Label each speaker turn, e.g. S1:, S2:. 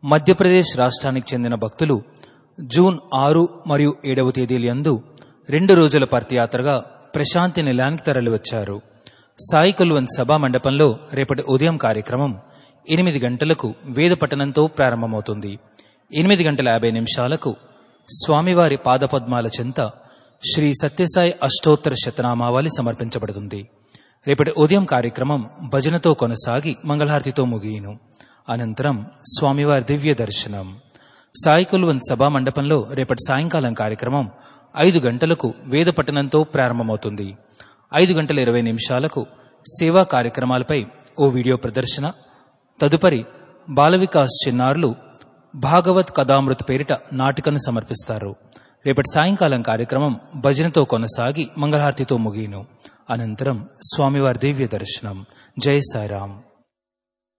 S1: మధ్యప్రదేశ్ రాష్ట్రానికి చెందిన భక్తులు జూన్ ఆరు మరియు ఏడవ తేదీలందు రెండు రోజుల పర్తియాత్రగా ప్రశాంతి నిలయానికి తరలివచ్చారు సాయి కుల్వంత్ సభా మండపంలో రేపటి ఉదయం కార్యక్రమం ఎనిమిది గంటలకు వేద పఠనంతో ప్రారంభమవుతుంది ఎనిమిది గంటల యాభై నిమిషాలకు స్వామివారి పాదపద్మాల చెంత శ్రీ సత్యసాయి అష్టోత్తర శతనామావళి సమర్పించబడుతుంది రేపటి ఉదయం కార్యక్రమం భజనతో కొనసాగి మంగళహారతితో ముగియును అనంతరం స్వామివారి దివ్య దర్శనం సాయి కుల్వంత్ సభా మండపంలో రేపటి సాయంకాలం కార్యక్రమం ఐదు గంటలకు వేద పఠనంతో ప్రారంభమవుతుంది ఐదు గంటల ఇరవై నిమిషాలకు సేవా కార్యక్రమాలపై ఓ వీడియో ప్రదర్శన తదుపరి బాల వికాస్ చిన్నారులు భాగవత్ కథామృత్ పేరిట నాటికను సమర్పిస్తారు రేపటి సాయంకాలం కార్యక్రమం భజనతో కొనసాగి మంగళహారతితో ముగియును అనంతరం స్వామివారి దివ్య దర్శనం జై సాయిరాం